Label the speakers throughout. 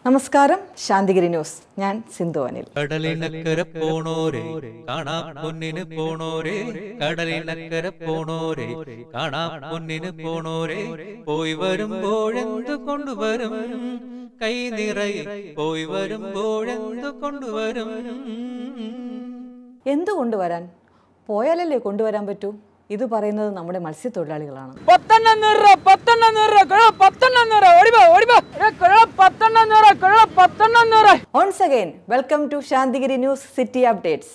Speaker 1: നമസ്കാരം ശാന്തിഗിരി ന്യൂസ് ഞാൻ സിന്ധു അനിൽ
Speaker 2: കടലിനക്കര പോണോരെ കാണാ പൊന്നിന് പോണോരെ കടലിനക്കര പോണോരെ കാണാ പൊന്നിന് പോണോരെ പോയി വരുമ്പോഴെന്തു കൊണ്ടുവരും കൈ നിറയെ പോയി വരുമ്പോഴെന്തു കൊണ്ടുവരും
Speaker 1: എന്ത് കൊണ്ടുവരാൻ പോയാലല്ലേ കൊണ്ടുവരാൻ പറ്റൂ ഇത് പറയുന്നത് നമ്മുടെ മത്സ്യത്തൊഴിലാളികളാണ്
Speaker 3: പത്തെണ്ണം നൂറ് പത്തെണ്ണം നൂറ് കിഴ പത്തെണ്ണം നൂറ് ഓടിപ്പോ ഓടിപ്പോ കിഴ പത്തെണ്ണം നൂറ് കിഴ പത്തെണ്ണം നൂറ്
Speaker 1: once again welcome to Shantigiri news city updates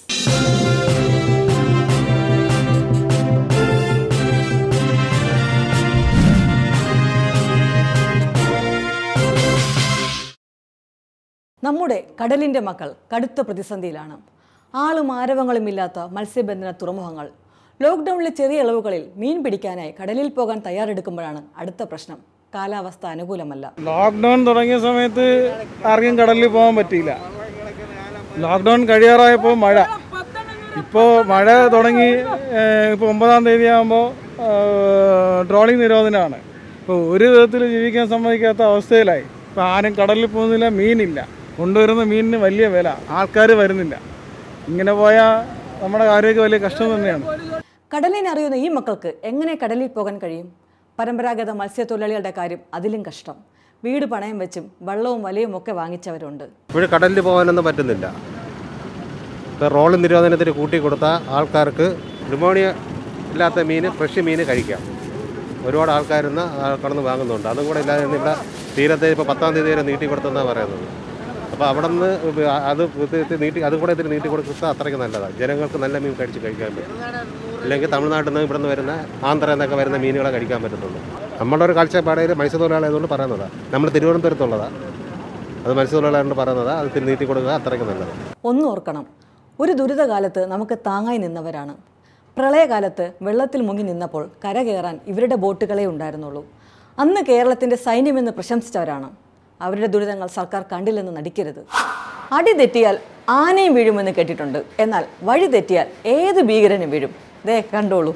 Speaker 1: നമ്മുടെ കടലിന്റെ മക്കൾ കടുത്ത പ്രതിസന്ധിയിലാണ് ആളും ആരവങ്ങളുമില്ലാത്ത മത്സ്യബന്ധന തുറമുഖങ്ങൾ ലോക്ക്ഡൌണിലെ ചെറിയ ഇളവുകളിൽ മീൻ പിടിക്കാനായി കടലിൽ പോകാൻ തയ്യാറെടുക്കുമ്പോഴാണ് അടുത്ത പ്രശ്നം കാലാവസ്ഥ അനുകൂലമല്ല
Speaker 4: ലോക്ക്ഡൗൺ തുടങ്ങിയ സമയത്ത് ആർക്കും കടലിൽ പോകാൻ പറ്റിയില്ല ലോക്ക്ഡൗൺ കഴിയാറായപ്പോൾ മഴ ഇപ്പോൾ മഴ തുടങ്ങി ഇപ്പോൾ ഒമ്പതാം തീയതി ആകുമ്പോൾ ട്രോളിംഗ് നിരോധനമാണ് ഇപ്പോൾ ഒരു വിധത്തിൽ ജീവിക്കാൻ സമ്മതിക്കാത്ത അവസ്ഥയിലായി ഇപ്പോൾ ആരും കടലിൽ പോകുന്നില്ല മീനില്ല കൊണ്ടുവരുന്ന മീനിന് വലിയ വില ആൾക്കാർ വരുന്നില്ല ഇങ്ങനെ പോയാൽ നമ്മുടെ ആരോഗ്യം വലിയ കഷ്ടം തന്നെയാണ്
Speaker 1: കടലിനെ അറിയുന്ന ഈ മക്കൾക്ക് എങ്ങനെ കടലിൽ പോകാൻ കഴിയും പരമ്പരാഗത മത്സ്യത്തൊഴിലാളികളുടെ കാര്യം അതിലും കഷ്ടം വീട് പണയം വെച്ചും വെള്ളവും വലയും ഒക്കെ വാങ്ങിച്ചവരുണ്ട്
Speaker 5: ഇവിടെ കടലിൽ പോകാനൊന്നും പറ്റുന്നില്ല ഇപ്പോൾ റോള് നിരോധനത്തിന് കൂട്ടി കൊടുത്ത ആൾക്കാർക്ക് ന്യൂമോണിയ ഇല്ലാത്ത മീൻ ഫ്രഷ് മീൻ കഴിക്കാം ഒരുപാട് ആൾക്കാരിന്ന് കടന്ന് വാങ്ങുന്നുണ്ട് അതും കൂടെ ഇല്ലാതെ ഇന്ന് ഇവിടെ തീരത്തെ ഇപ്പോൾ പത്താം തീയതി വരെ നീട്ടി കൊടുത്തെന്നാണ് പറയുന്നത് അപ്പോൾ അവിടെ നിന്ന് അത് ഇത് നീട്ടി അതും കൂടെ ഇതിന് നീട്ടി കൊടുത്താൽ അത്രയ്ക്ക് നല്ലതാണ് ജനങ്ങൾക്ക് നല്ല മീൻ കഴിച്ച് കഴിക്കാൻ പറ്റും ഇല്ലെങ്കിൽ തമിഴ്നാട്ടിൽ നിന്ന് ഇവിടെ നിന്ന് വരുന്ന ആന്ധ്രയിൽ നിന്നൊക്കെ വരുന്ന മീനുകളെ കഴിക്കാൻ പറ്റത്തുള്ളൂ നമ്മുടെ ഒരു കാഴ്ചപ്പാടയിൽ മത്സ്യത്തൊഴിലാളിയായതുകൊണ്ട് പറയുന്നതാണ് നമ്മൾ തിരുവനന്തപുരത്തുള്ളതാണ് അത് മത്സ്യത്തൊഴിലാളിയോട് പറയുന്നത് അത് തിരി നീട്ടി കൊടുക്കുക അത്രയ്ക്ക് നല്ലത്
Speaker 1: ഒന്നോർക്കണം ഒരു ദുരിതകാലത്ത് നമുക്ക് താങ്ങായി നിന്നവരാണ് പ്രളയകാലത്ത് വെള്ളത്തിൽ മുങ്ങി നിന്നപ്പോൾ കര കയറാൻ ഇവരുടെ ബോട്ടുകളെ ഉണ്ടായിരുന്നുള്ളൂ അന്ന് കേരളത്തിന്റെ സൈന്യമെന്ന് പ്രശംസിച്ചവരാണ് അവരുടെ ദുരിതങ്ങൾ സർക്കാർ കണ്ടില്ലെന്ന് നടിക്കരുത് അടി തെറ്റിയാൽ ആനയും വീഴുമെന്ന് കേട്ടിട്ടുണ്ട് എന്നാൽ വഴി തെറ്റിയാൽ ഏത് ഭീകരനും വീഴും ദേ കണ്ടോളൂ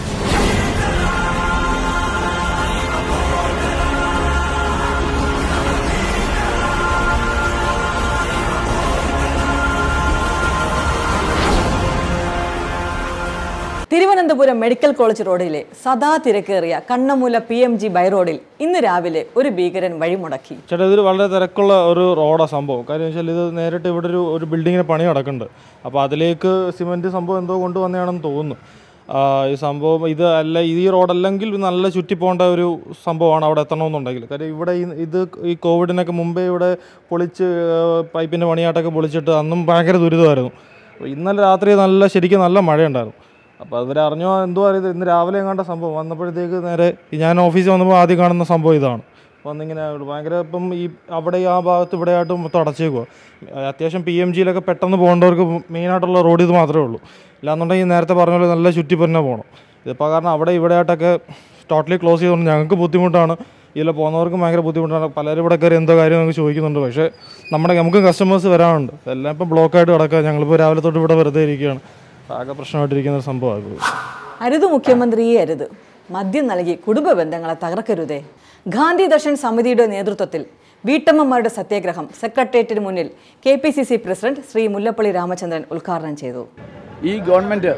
Speaker 1: തിരുവനന്തപുരം മെഡിക്കൽ കോളേജ് റോഡിലെ സദാ തിരക്കേറിയ Kannammoola P M G by റോഡിൽ ഇന്ന് രാവിലെ ഒരു ഭീകരൻ വഴിമുടക്കി
Speaker 6: ചേട്ടാ ഇതൊരു വളരെ തിരക്കുള്ള ഒരു റോഡാണ് സംഭവം കാര്യം വെച്ചാൽ ഇത് നേരിട്ട് ഇവിടെ ഒരു ഒരു ബിൽഡിങ്ങിന് പണി നടക്കുന്നുണ്ട് അപ്പോൾ അതിലേക്ക് സിമെൻറ്റ് സംഭവം എന്തോ കൊണ്ടുവന്നതാണെന്ന് തോന്നുന്നു ആ, ഈ സംഭവം ഇത് അല്ല ഈ റോഡല്ലെങ്കിൽ നല്ല ചുറ്റി പോകേണ്ട ഒരു സംഭവമാണ് അവിടെ എത്തണമെന്നുണ്ടെങ്കിൽ കാര്യം ഇവിടെ ഈ ഇത് ഈ കോവിഡിനൊക്കെ മുമ്പേ ഇവിടെ പൊളിച്ച് പൈപ്പിൻ്റെ പണിയാട്ടൊക്കെ പൊളിച്ചിട്ട് അന്നും ഭയങ്കര ദുരിതമായിരുന്നു അപ്പോൾ ഇന്നലെ രാത്രി നല്ല ശരിക്കും നല്ല മഴയുണ്ടായിരുന്നു അപ്പോൾ അവർ അറിഞ്ഞോ എന്തോ അറിയത് ഇന്ന് രാവിലെ എങ്ങാണ്ട സംഭവം വന്നപ്പോഴത്തേക്ക് നേരെ ഈ ഞാൻ ഓഫീസിൽ വന്നപ്പോൾ ആദ്യം കാണുന്ന സംഭവം ഇതാണ് വന്നിങ്ങനെ ഭയങ്കര ഇപ്പം ഈ അവിടെ ഈ ആ ഭാഗത്ത് ഇവിടെ ആയിട്ട് മൊത്തം അടച്ചേക്കുക അത്യാവശ്യം പി എം ജിയിലൊക്കെ പെട്ടെന്ന് പോകേണ്ടവർക്ക് മെയിനായിട്ടുള്ള റോഡ് ഇത് മാത്രമേ ഉള്ളൂ ഇല്ലാന്നുണ്ടെങ്കിൽ നേരത്തെ പറഞ്ഞ പോലെ നല്ല ചുറ്റി തന്നെ പോകണം ഇതിപ്പോൾ കാരണം അവിടെ ഇവിടെ ആയിട്ടൊക്കെ ടോട്ടലി ക്ലോസ് ചെയ്തുകൊണ്ട് ഞങ്ങൾക്ക് ബുദ്ധിമുട്ടാണ് ഇതിൽ പോകുന്നവർക്കും ഭയങ്കര ബുദ്ധിമുട്ടാണ് പലരും ഇവിടെ കയറി എന്തോ കാര്യം നമുക്ക് ചോദിക്കുന്നുണ്ട് പക്ഷേ നമ്മുടെ നമുക്ക് കസ്റ്റമേഴ്സ് വരാനുണ്ട് എല്ലാം ഇപ്പോൾ ബ്ലോക്കായിട്ട് കിടക്കുക ഞങ്ങളിപ്പോൾ രാവിലെ തൊട്ട് ഇവിടെ വെറുതെ ഇരിക്കുകയാണ് ആകെ പ്രശ്നമായിട്ടിരിക്കുന്ന ഒരു സംഭവമാണ്
Speaker 1: അരുത് മുഖ്യമന്ത്രിയെ അരുത് മദ്യം നൽകി കുടുംബ ബന്ധങ്ങളെ തകർക്കരുതേ ഗാന്ധി ദർശൻ സമിതിയുടെ നേതൃത്വത്തിൽ വീട്ടമ്മമാരുടെ സത്യാഗ്രഹം സെക്രട്ടേറിയറ്റിന് മുന്നിൽ K P C C president Shri Mullappally Ramachandran ഉദ്ഘാടനം ചെയ്തു
Speaker 7: ഈ ഗവൺമെൻറ്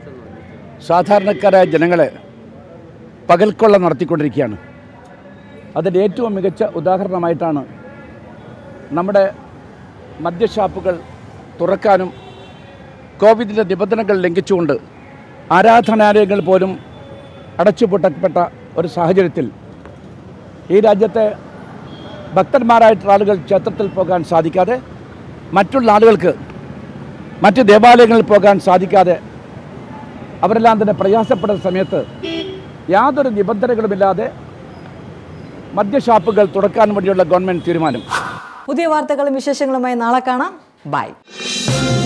Speaker 7: സാധാരണക്കാരായ ജനങ്ങളെ പകൽക്കൊള്ള നടത്തിക്കൊണ്ടിരിക്കുകയാണ് അതിൻ്റെ ഏറ്റവും മികച്ച ഉദാഹരണമായിട്ടാണ് നമ്മുടെ മദ്യഷാപ്പുകൾ തുറക്കാനും കോവിഡിൻ്റെ നിബന്ധനകൾ ലംഘിച്ചുകൊണ്ട് ആരാധനാലയങ്ങൾ പോലും അടച്ചുപൂട്ടപ്പെട്ട ഒരു സാഹചര്യത്തിൽ ഈ രാജ്യത്തെ ഭക്തന്മാരായിട്ടുള്ള ആളുകൾ ക്ഷേത്രത്തിൽ പോകാൻ സാധിക്കാതെ മറ്റുള്ള ആളുകൾക്ക് മറ്റ് ദേവാലയങ്ങളിൽ പോകാൻ സാധിക്കാതെ അവരെല്ലാം തന്നെ പ്രയാസപ്പെടുന്ന സമയത്ത് യാതൊരു നിബന്ധനകളുമില്ലാതെ മദ്യഷാപ്പുകൾ തുറക്കാൻ വേണ്ടിയുള്ള ഗവൺമെൻറ് തീരുമാനം
Speaker 1: പുതിയ വാർത്തകളും വിശേഷങ്ങളുമായി നാളെ കാണാം ബൈ